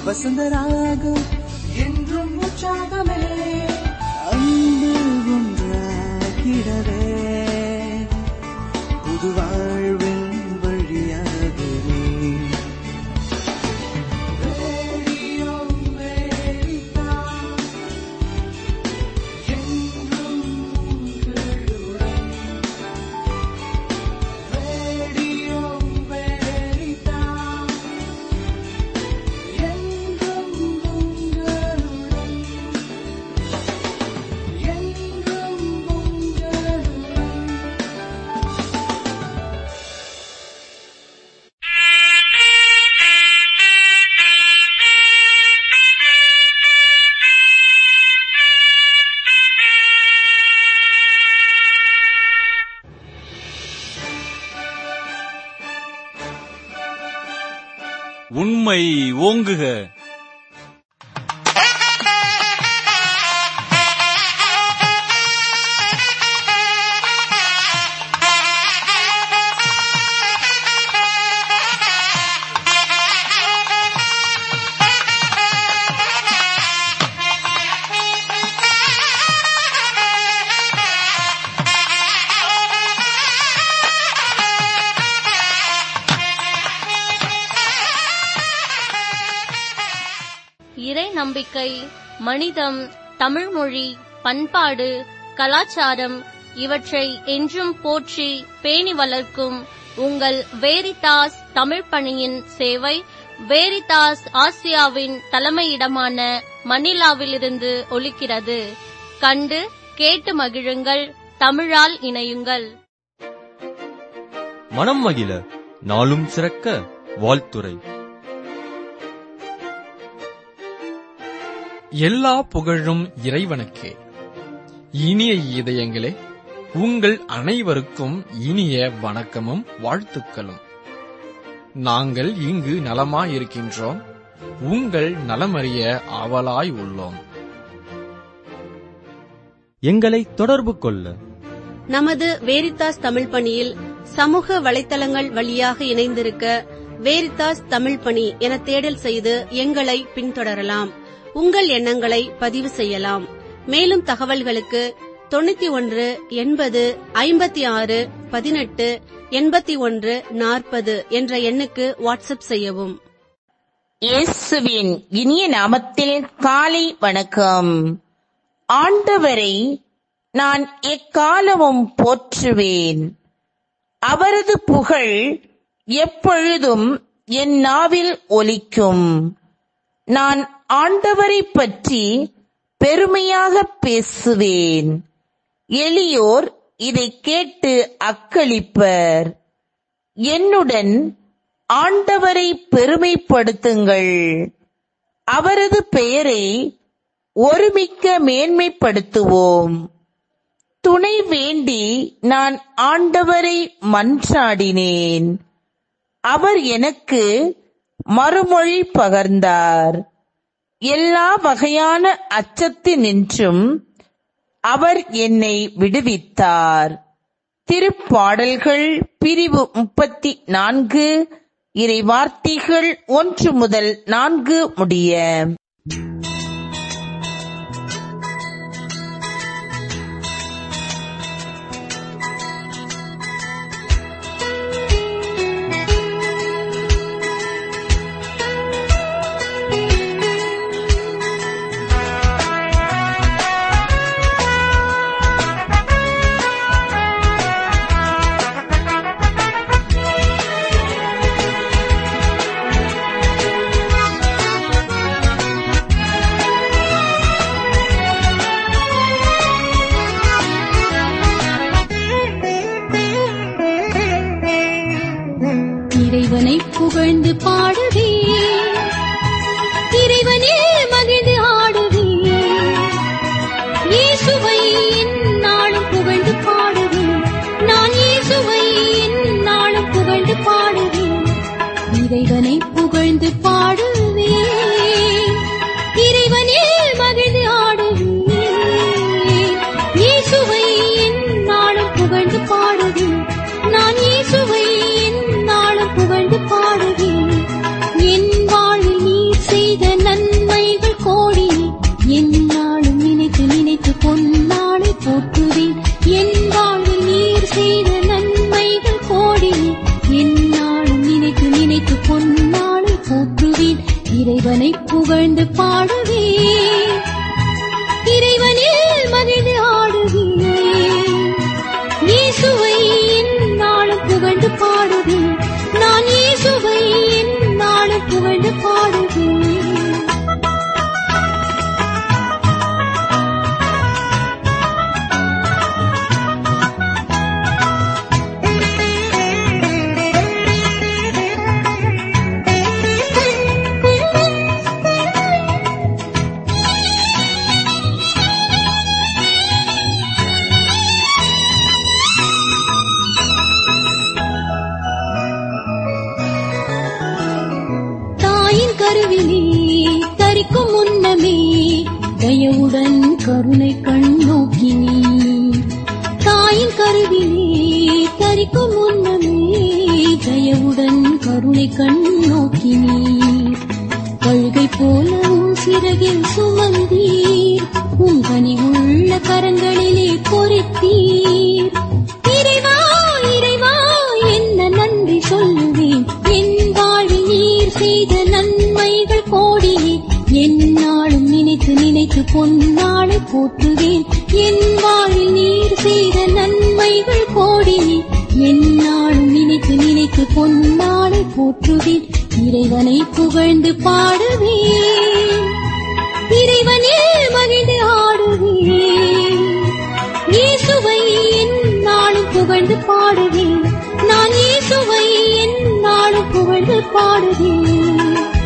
வசந்தராகம் என்றும் உற்சாகமே அன்பு ஒன்றாகிடவே புது வாழ்வின் வழியாகவே ரேடியோ அமெரிக்கா, என்றும் உங்களுடன். ரேடியோ அமெரிக்கா, என்றும் உங்களுடன். என்றும் உங்களுடன். உண்மை ஓங்குக இறை நம்பிக்கை மனிதம் தமிழ்மொழி பண்பாடு கலாச்சாரம் இவற்றை என்றும் போற்றி பேணி வளர்க்கும் உங்கள் வேரிதாஸ் தமிழ் பணியின் சேவை வேரிதாஸ் ஆசியாவின் தலைமையிடமான மணிலாவிலிருந்து ஒலிக்கிறது கண்டு கேட்டு மகிழுங்கள் தமிழால் இணையுங்கள் மனம் மகிழ நாளும் சிறக்க வாழ்த்துரை எல்லா புகழும் இறைவனுக்கே இனிய இதயங்களே உங்கள் அனைவருக்கும் இனிய வணக்கமும் வாழ்த்துக்களும் நாங்கள் இங்கு நலமாயிருக்கின்றோம் உங்கள் நலமறிய ஆவலாய் உள்ளோம் எங்களை தொடர்பு கொள்ள நமது வேரித்தாஸ் தமிழ் பணியில் சமூக வலைத்தளங்கள் வழியாக இணைந்திருக்க வேரித்தாஸ் தமிழ் பணி என தேடல் செய்து எங்களை பின்தொடரலாம் உங்கள் எண்ணங்களை பதிவு செய்யலாம் மேலும் தகவல்களுக்கு தொண்ணூத்தி ஒன்று எண்பது ஐம்பத்தி ஆறு பதினெட்டு எண்பத்தி ஒன்று நாற்பது என்ற எண்ணுக்கு வாட்ஸ்அப் செய்யவும் இயேசுவின் இனிய நாமத்தில் காலை வணக்கம் ஆண்டவரை நான் எக்காலமும் போற்றுவேன் அவரது புகழ் எப்பொழுதும் என் நாவில் ஒலிக்கும் நான் ஆண்டவரை பற்றி பெருமையாக பேசுவேன் எளியோர் இதை கேட்டு அக்களிப்பர் என்னுடன் ஆண்டவரை பெருமைப்படுத்துங்கள் அவரது பெயரை ஒருமிக்க மேன்மைப்படுத்துவோம் துணை வேண்டி நான் ஆண்டவரை மன்றாடினேன் அவர் எனக்கு மறுமொழி பகர்ந்தார் எல்லா வகையான அச்சத்தினின்றும் அவர் என்னை விடுவித்தார் திருப்பாடல்கள் பிரிவு முப்பத்தி நான்கு இறை வார்த்தைகள் ஒன்று முதல் நான்கு முடிய தயவுடன் கருணை கண் நோக்கினீர் தாயின் கருவிலே தரிக்கும் முன்னமே தயவுடன் கருணை கண் நோக்கினீர் கழுகை போல உன் சிறகில் சுமந்தீர் உன் கனிவுள்ள கரங்களிலே பொறித்தீர் இறைவா இறைவா என்ன நன்றி சொல்லுவேன் என் வாழ்வில் நீர் செய்த நன்மைகள் கோடியே என்னாலும் நினைத்து நினைத்து பொன்னாளை போற்றுவேன் என் வாழ்வில் நீர் செய்த நன்மைகள் கோடியே என்னாலும் நினைத்து நினைத்து பொன்னாளை போற்றுவேன் இறைவனை புகழ்ந்து பாடுவேன் இறைவனே மகிழ்ந்து ஆடுவேன் இயேசுவை என்னாலும் புகழ்ந்து பாடுவேன் நான் இயேசுவை என்னாலும் புகழ்ந்து பாடுவேன்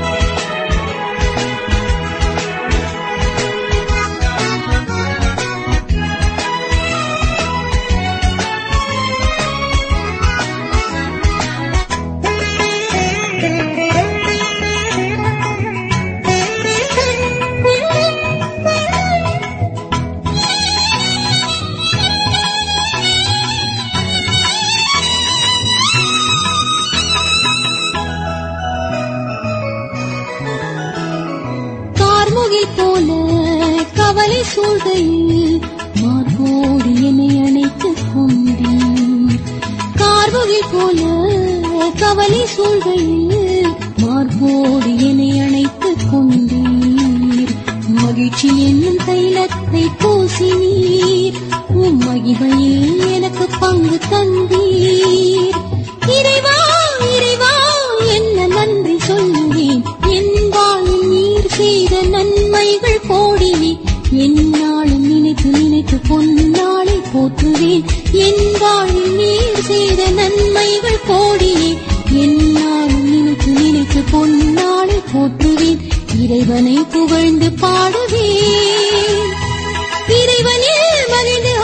கார்முகில் போல கவலை சூழ்கையில் மார்போடு என்னை அணைத்துக் கொண்டீர் கார்முகில் போல கவலை சூழ்கையில் மார்போடு என்னை அணைத்துக் கொண்டீர் மகிழ்ச்சி என்னும் தைலத்தை பூசினீர் உம் மகிமையில் எனக்கு பங்கு தந்தீர் இறைவா இறைவா என்ன நன்றி சொல்லுவேன் என் வாழ்வில் நீர் செய்த நன்மைகள் கோடினே என்னாலும் நினைத்து நினைத்து பொன்னாளை போற்றுவேன் என் வாழ்வில் நீர் செய்த நன்மைகள் கோடியே என்னாலும் நினைத்து நினைத்து பொன்னாளை போற்றுவேன் இறைவனை புகழ்ந்து பாடுவேன் இறைவனில் மகிழ்ந்து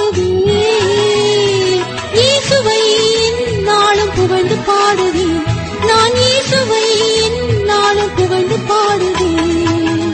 ஆடுவேன் இயேசுவை நாளும் புகழ்ந்து பாடுவேன் நான் இயேசுவை நாளும் புகழ்ந்து பாடுவேன்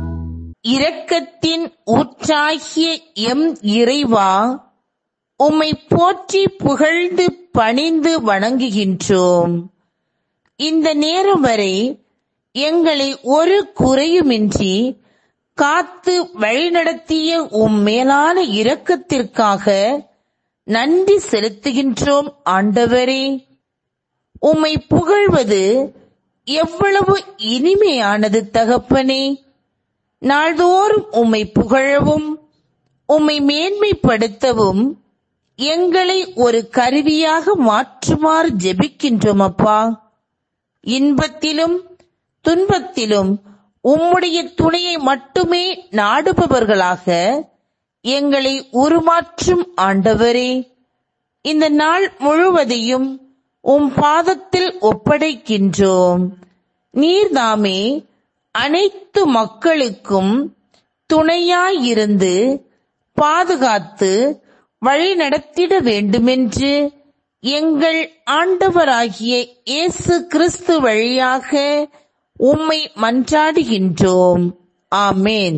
இரக்கத்தின் ஊற்றாகிய எம் இறைவா உம்மை போற்றி புகழ்ந்து பணிந்து வணங்குகின்றோம் இந்த நேரம் வரை எங்களை ஒரு குறையுமின்றி காத்து வழிநடத்திய உம் மேலான இரக்கத்திற்காக நன்றி செலுத்துகின்றோம் ஆண்டவரே உம்மை புகழ்வது எவ்வளவு இனிமையானது தகப்பனே நாள்தோறும் உம்மை புகழவும் உம்மை மேன்மைப்படுத்தவும் எங்களை ஒரு கருவியாக மாற்றுமாறு ஜெபிக்கின்றோம் அப்பா இன்பத்திலும் துன்பத்திலும் உம்முடைய துணையை மட்டுமே நாடுபவர்களாக எங்களை உருமாற்றும் ஆண்டவரே இந்த நாள் முழுவதையும் உம் பாதத்தில் ஒப்படைக்கின்றோம் நீர்தாமே அனைத்து மக்களுக்கும் துணையாயிருந்து பாதுகாத்து வழிநடத்திட வேண்டுமென்று எங்கள் ஆண்டவராகிய இயேசு கிறிஸ்து வழியாக உம்மை மன்றாடுகின்றோம் ஆமேன்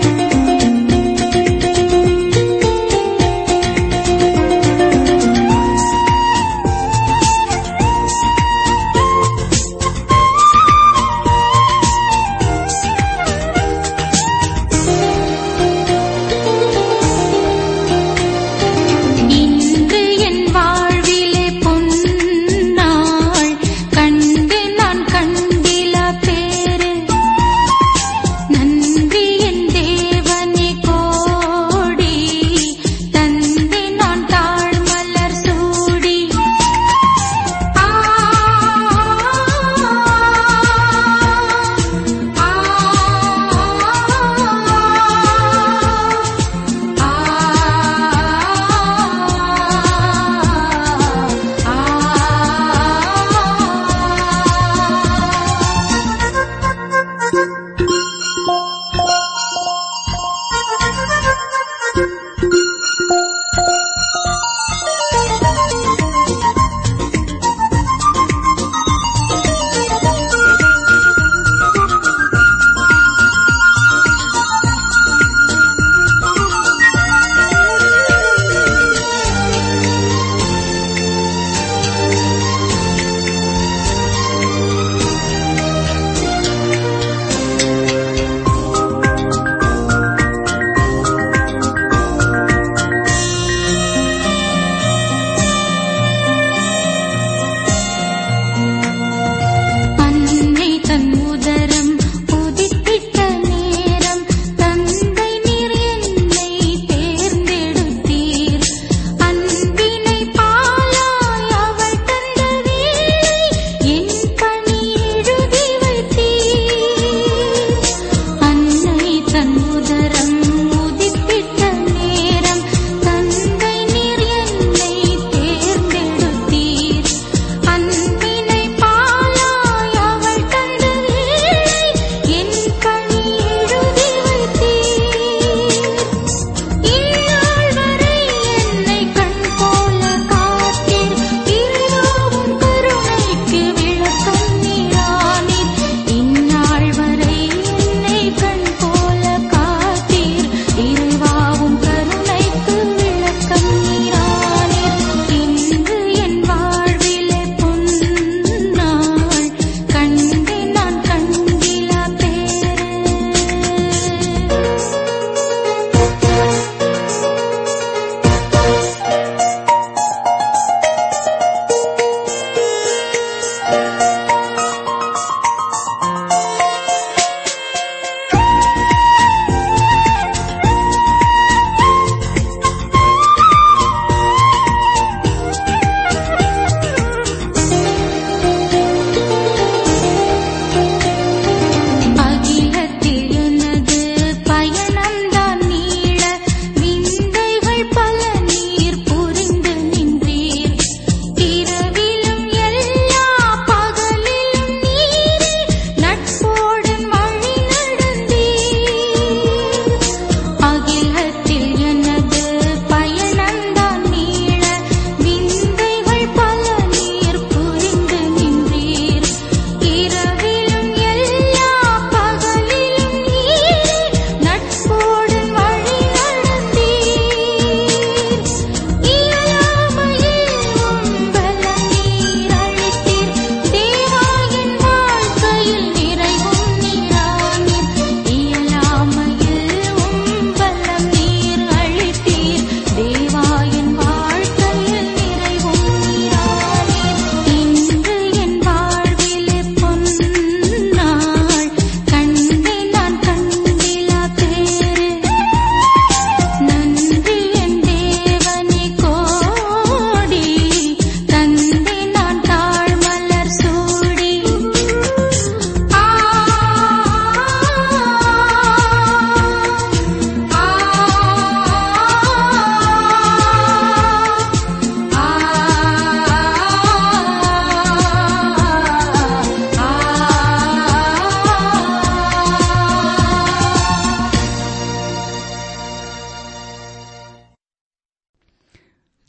ஆ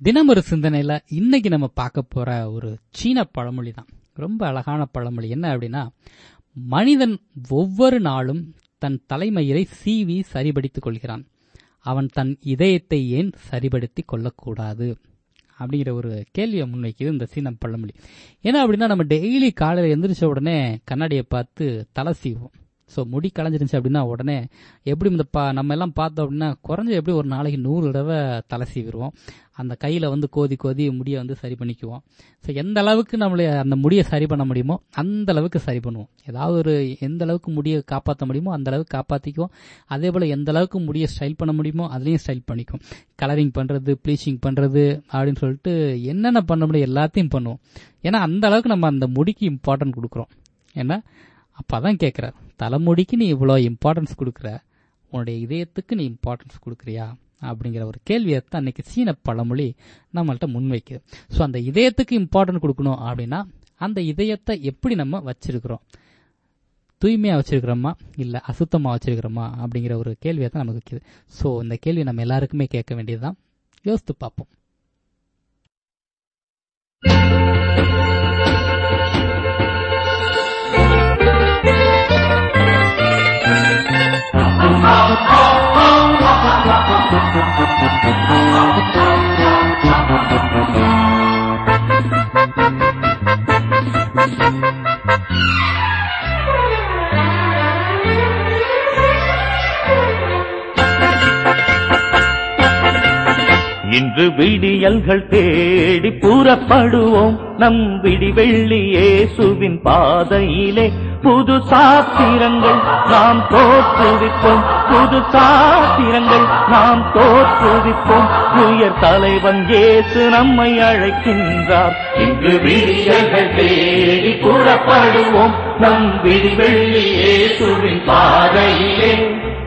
தினம் ஒரு சிந்தனையில இன்னைக்கு நம்ம பார்க்க போற ஒரு சீன பழமொழி தான் ரொம்ப அழகான பழமொழி என்ன அப்படின்னா மனிதன் ஒவ்வொரு நாளும் தன் தலைமயிரை சீவி சரிபடுத்திக் கொள்கிறான் அவன் தன் இதயத்தை ஏன் சரிபடுத்திக் கொள்ளக்கூடாது அப்படிங்கிற ஒரு கேள்வியை முன்வைக்குது இந்த சீன பழமொழி ஏன்னா அப்படின்னா நம்ம டெய்லி காலையில் எந்திரிச்ச உடனே கண்ணாடியை பார்த்து தலை சீவோம் ஸோ முடி களைஞ்சிருந்துச்சு அப்படின்னா உடனே எப்படி இந்த பா நம்ம எல்லாம் பார்த்தோம் அப்படின்னா குறைஞ்ச எப்படி ஒரு நாளைக்கு நூறு தடவை தலை சீவிடுவோம் அந்த கையில் வந்து கோதி கோதி முடியை வந்து சரி பண்ணிக்குவோம் ஸோ எந்த அளவுக்கு நம்மளை அந்த முடியை சரி பண்ண முடியுமோ அந்த அளவுக்கு சரி பண்ணுவோம் ஏதாவது ஒரு எந்த அளவுக்கு முடியை காப்பாற்ற முடியுமோ அந்த அளவுக்கு காப்பாற்றிக்குவோம் அதே போல் எந்த அளவுக்கு முடியை ஸ்டைல் பண்ண முடியுமோ அதுலேயும் ஸ்டைல் பண்ணிக்கும் கலரிங் பண்ணுறது ப்ளீச்சிங் பண்ணுறது அப்படின்னு சொல்லிட்டு என்னென்ன பண்ண முடியும் எல்லாத்தையும் பண்ணுவோம் ஏன்னா அந்த அளவுக்கு நம்ம அந்த முடிக்கு இம்பார்ட்டன்ட் கொடுக்குறோம் ஏன்னா அப்போ தான் கேட்குறார் தலைமுடிக்கு நீ இவ்வளோ இம்பார்ட்டன்ஸ் கொடுக்குற உன்னுடைய இதயத்துக்கு நீ இம்பார்ட்டன்ஸ் கொடுக்குறியா அப்படிங்கிற ஒரு கேள்வியை தான் அன்னைக்கு சீன பழமொழி நம்மள்ட்ட முன்வைக்குது ஸோ அந்த இதயத்துக்கு இம்பார்ட்டன்ட் கொடுக்கணும் அப்படின்னா அந்த இதயத்தை எப்படி நம்ம வச்சிருக்கிறோம் தூய்மையாக வச்சிருக்கிறோமா இல்லை அசுத்தமாக வச்சிருக்கிறோமா அப்படிங்கிற ஒரு கேள்வியை தான் நமக்கு வைக்குது ஸோ இந்த கேள்வி நம்ம எல்லாருக்குமே கேட்க வேண்டியதுதான் யோசித்து பார்ப்போம் இன்று விடியல்கள் தேடி புறப்படுவோம் நம் விடிவெள்ளி இயேசுவின் பாதையிலே புது சாத்திரங்கள் நாம் தோற்றுவிப்போம் புது சாத்திரங்கள் நாம் தோற்றுவிப்போம் உயர் தலைவன் இயேசு நம்மை அழைக்கின்றார் இன்று விடியல்கள் தேடி புறப்படுவோம் நம் விடிவெள்ளி இயேசுவின் பாதையிலே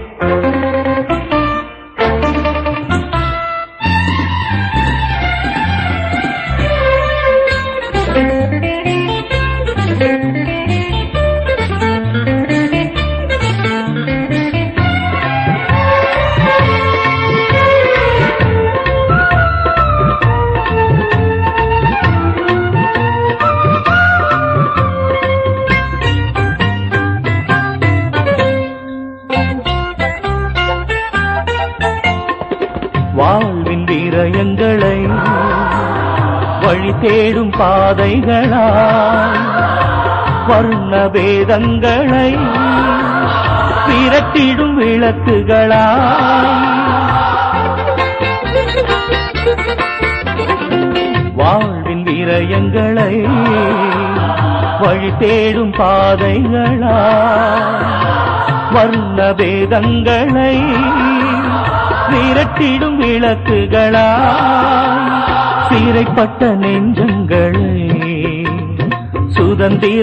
வாழ்வின் வீரயங்களை வழி தேடும் பாதைகளாய் வர்ண வேதங்களை விரட்டிடும் விளக்குகளாய் வாழ்வின் வீரயங்களை வழி தேடும் பாதைகளாய் வர்ண வேதங்களை விரட்டிடும் விளக்குகளாய் சிறைப்பட்ட நெஞ்சங்களை சுதந்திர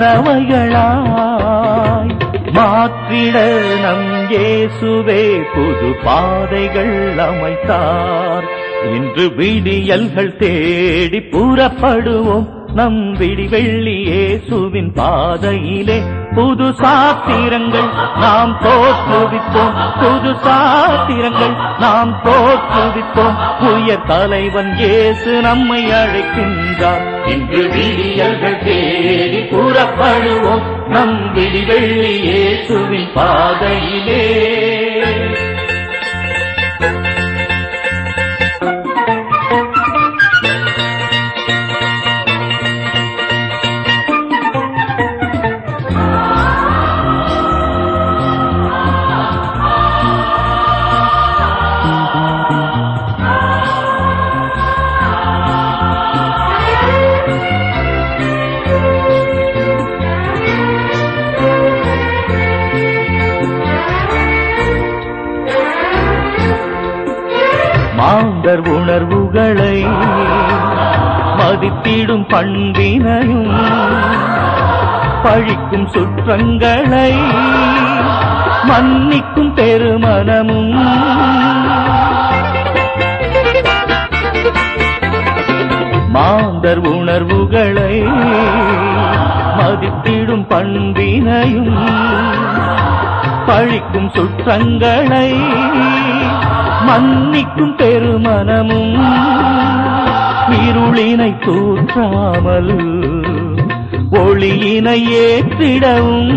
பறவைகளாய் மாற்றிட நம் இயேசுவே புது பாதைகள் அமைத்தார் இன்று விடியல்கள் தேடி புறப்படுவோம் நம் விடிவெள்ளி இயேசுவின் பாதையிலே புது சாத்திரங்கள் நாம் தோற்றுவிப்போம் புது சாத்திரங்கள் நாம் தோற்றுவிப்போம் உயர் தலைவன் இயேசு நம்மை அழைக்கின்றார் இன்று விடியல்கள் தேடி புறப்படுவோம் நம் விடிவெள்ளி இயேசுவின் பாதையிலே மாந்தர் உணர்வுகளை மதித்திடும் பண்பினையும் பழிக்கும் சுற்றங்களை மன்னிக்கும் பெருமனமும் மாந்தர் உணர்வுகளை மதித்திடும் பண்பினையும் பழிக்கும் சுற்றங்களை மன்னிக்கும் பெருமனமும் இருளினை தூற்றாமல் ஒளியினை ஏற்றிடவும்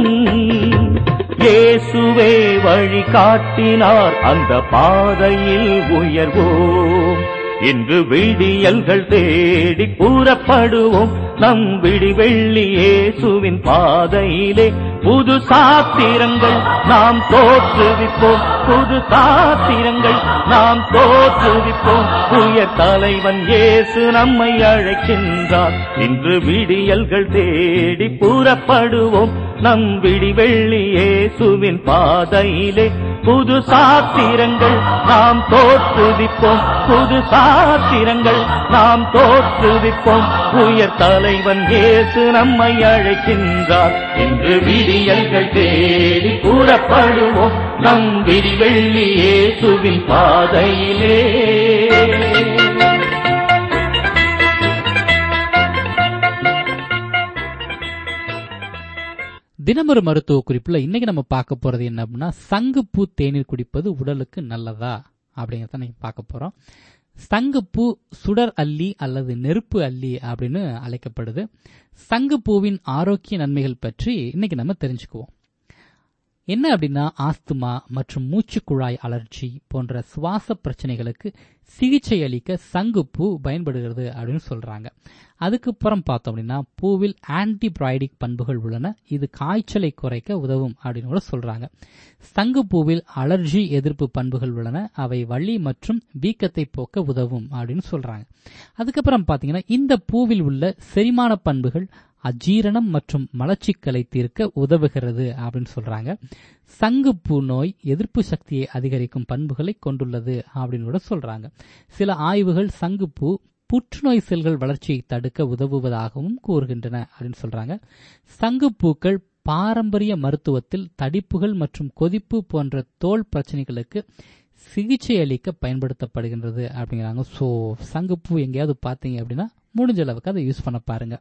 இயேசுவே வழி காட்டினார் அந்த பாதையில் உயர்வோம் இன்று விடியல்கள் தேடி கூறப்படுவோம் நம் விடிவெள்ளி இயேசுவின் பாதையிலே புது சாத்திரங்கள் நாம் தோற்றுவிப்போம் புது சாத்திரங்கள் நாம் தோற்றுவிப்போம் உயர் தலைவன் இயேசு நம்மை அழைக்கின்றார் இன்று விடியல்கள் தேடி கூறப்படுவோம் நம் விடிவெள்ளி இயேசுவின் பாதையிலே புது சாத்திரங்கள் நாம் தோற்றுவிப்போம் புது சாத்திரங்கள் நாம் தோற்றுவிப்போம் உயர் தலைவன் இயேசு நம்மை அழைக்கின்றார் இன்று விடியல்கள் தேடி கூறப்படுவோம் நம் விடிவெள்ளி இயேசுவின் பாதையிலே தினமொரு மருத்துவ குறிப்புல இன்னைக்கு நம்ம பார்க்க போறது என்ன அப்படின்னா சங்குப்பூ தேநீர் குடிப்பது உடலுக்கு நல்லதா அப்படிங்கறத நீங்க பார்க்க போறோம் சங்குப்பூ சுடர் அல்லி அல்லது நெருப்பு அல்லி அப்படின்னு அழைக்கப்படுது சங்குப்பூவின் ஆரோக்கிய நன்மைகள் பற்றி இன்னைக்கு நம்ம தெரிஞ்சுக்குவோம் என்ன அப்படின்னா ஆஸ்துமா மற்றும் மூச்சுக்குழாய் அலர்ஜி போன்ற சுவாச பிரச்சனைகளுக்கு சிகிச்சை அளிக்க சங்குப்பூ பயன்படுகிறது அப்படின்னு சொல்றாங்க அதுக்கப்புறம் பார்த்தோம் அப்படின்னா பூவில் ஆன்டிபிராய்டிக் பண்புகள் உள்ளன இது காய்ச்சலை குறைக்க உதவும் அப்படின்னு கூட சொல்றாங்க சங்குப்பூவில் அலர்ஜி எதிர்ப்பு பண்புகள் உள்ளன அவை வலி மற்றும் வீக்கத்தை போக்க உதவும் அப்படின்னு சொல்றாங்க அதுக்கப்புறம் பாத்தீங்கன்னா இந்த பூவில் உள்ள செரிமான பண்புகள் அஜீரணம் மற்றும் மலச்சிக்கலை தீர்க்க உதவுகிறது அப்படின்னு சொல்றாங்க சங்குப்பூ நோய் எதிர்ப்பு சக்தியை அதிகரிக்கும் பண்புகளை கொண்டுள்ளது அப்படின்னு கூட சொல்றாங்க சில ஆய்வுகள் சங்குப்பூ புற்றுநோய் செல்கள் வளர்ச்சியை தடுக்க உதவுவதாகவும் கூறுகின்றன அப்படின்னு சொல்றாங்க சங்குப்பூக்கள் பாரம்பரிய மருத்துவத்தில் தடிப்புகள் மற்றும் கொதிப்பு போன்ற தோல் பிரச்சனைகளுக்கு சிகிச்சை அளிக்க பயன்படுத்தப்படுகின்றது அப்படிங்கிறாங்க ஸோ சங்குப்பூ எங்கேயாவது பார்த்தீங்க அப்படின்னா முடிஞ்ச அளவுக்கு அதை யூஸ் பண்ண பாருங்க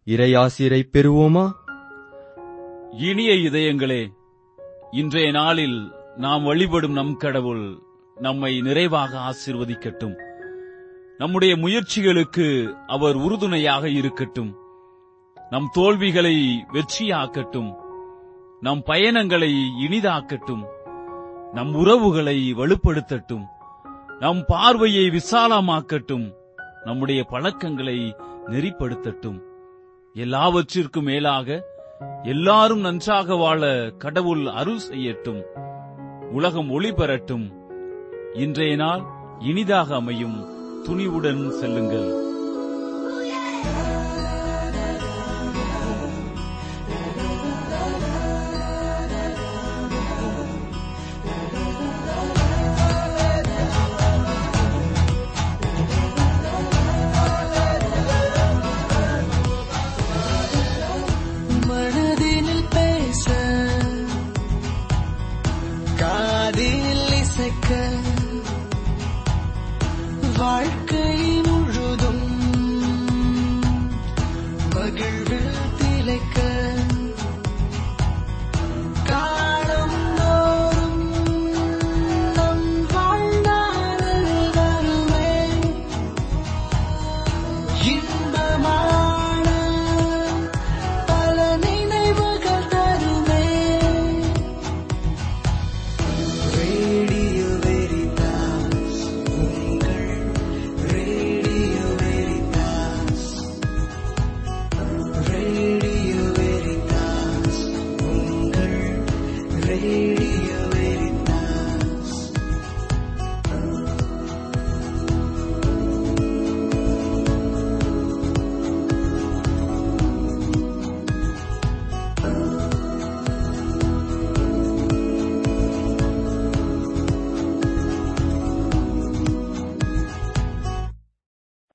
இறையாசிரை பெறுவோமா இனிய இதயங்களே இன்றைய நாளில் நாம் வழிபடும் நம் கடவுள் நம்மை நிறைவாக ஆசீர்வதிக்கட்டும் நம்முடைய முயற்சிகளுக்கு அவர் உறுதுணையாக இருக்கட்டும் நம் தோல்விகளை வெற்றியாக்கட்டும் நம் பயணங்களை இனிதாக்கட்டும் நம் உறவுகளை வலுப்படுத்தட்டும் நம் பார்வையை விசாலமாக்கட்டும் நம்முடைய பழக்கங்களை நெறிப்படுத்தட்டும் எல்லாவற்றிற்கும் மேலாக எல்லாரும் நன்றாக வாழ கடவுள் அருள் செய்யட்டும் உலகம் ஒளி பெறட்டும் இன்றைய நாள் இனிதாக அமையும் துணிவுடன் செல்லுங்கள்